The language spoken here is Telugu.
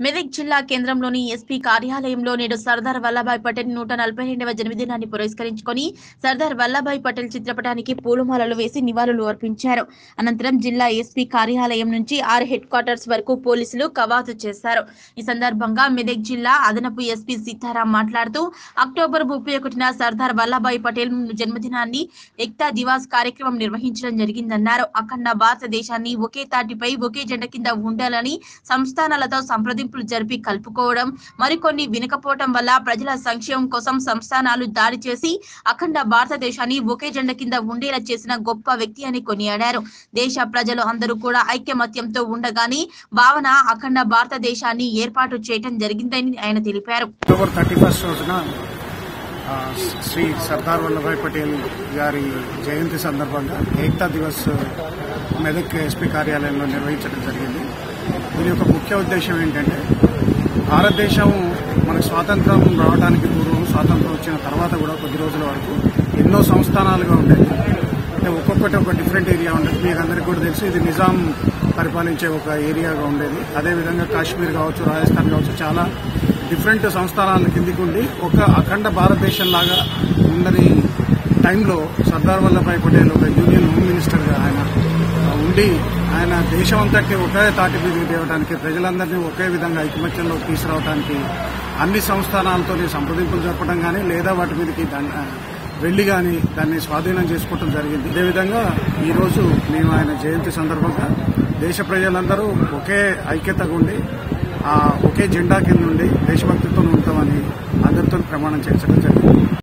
మెదక్ జిల్లా కేంద్రంలోని ఎస్పీ కార్యాలయంలో నేడు సర్దార్ వల్లభాయ్ పటేల్ నూట నలభై రెండవ జన్మదినాన్ని పురస్కరించుకొని సర్దార్ వల్లభాయ్ పటేల్ చిత్రపటానికి పూలమాలలు వేసి నివాళులు అర్పించారు అనంతరం జిల్లా ఎస్పీ కార్యాలయం నుంచి ఆర్ హెడ్ క్వార్టర్స్ వరకు పోలీసులు కవాతు చేశారు ఈ సందర్భంగా మెదక్ జిల్లా అదనపు ఎస్పీ సీతారాం మాట్లాడుతూ అక్టోబర్ ముప్పై ఒకటిన సర్దార్ వల్లభాయ్ పటేల్ జన్మదినాన్ని ఎక్తా దివాస్ కార్యక్రమం నిర్వహించడం జరిగిందన్నారు అఖండ భారతదేశాన్ని ఒకే తాటిపై ఒకే జెండా కింద ఉండాలని సంస్థానాలతో సంప్రదింపులు జరిపి కలుపుకోవడం మరికొన్ని వినకపోవటం వల్ల ప్రజల సంక్షేమం కోసం సంస్థానాలు దాడి చేసి అఖండ భారతదేశాన్ని ఒకే జెండా కింద ఉండేలా చేసిన గొప్ప వ్యక్తి అని కొనియాడారు దేశ ప్రజలు అందరూ కూడా ఐక్యమత్యంతో ఉండగానే భావన అఖండ భారతదేశాన్ని ఏర్పాటు చేయటం జరిగిందని ఆయన తెలిపారు అక్టోబర్ థర్టీ ఫస్ట్ రోజున ఆ, శ్రీ సర్దార్ వల్లభాయ్ పటేల్ గారి జయంతి సందర్భంగా ఏకతా దివస్ మెదక్ ఎస్పీ కార్యాలయంలో నిర్వహించడం జరిగింది దీని యొక్క ముఖ్య ఉద్దేశం ఏంటంటే భారతదేశం మనకు స్వాతంత్రం రావడానికి పూర్వం స్వాతంత్రం వచ్చిన తర్వాత కూడా కొద్ది రోజుల వరకు ఎన్నో సంస్థానాలుగా ఉండేది అంటే ఒక్కొక్కటి ఒక డిఫరెంట్ ఏరియా ఉండేది మీకు అందరికీ కూడా తెలుసు ఇది నిజాం పరిపాలించే ఒక ఏరియాగా ఉండేది అదేవిధంగా కాశ్మీర్ కావచ్చు రాజస్థాన్ కావచ్చు చాలా డిఫరెంట్ సంస్థానాల కిందికి ఉండి ఒక అఖండ భారతదేశం లాగా ఉండని టైంలో సర్దార్ వల్లభాయ్ పటేల్ ఒక యూనియన్ హోమ్ మినిస్టర్గా ఆయన ఉండి ఆయన దేశం అంతటి ఒకే తాటి మీద తేవడానికి ప్రజలందరినీ ఒకే విధంగా ఐకమత్యంలో తీసుకురావడానికి అన్ని సంస్థానాలతో సంప్రదింపులు జరపడం కానీ లేదా వాటి మీదకి దాన్ని వెళ్లి కానీ దాన్ని స్వాధీనం చేసుకోవడం జరిగింది అదేవిధంగా ఈ రోజు మేము ఆయన జయంతి సందర్భంగా దేశ ప్రజలందరూ ఒకే ఐక్యతగా ఉండి ఆ ఒకే జెండా కింద ఉండి దేశభక్తితో ఉంటామని అందరితో ప్రమాణం చేయించడం జరిగింది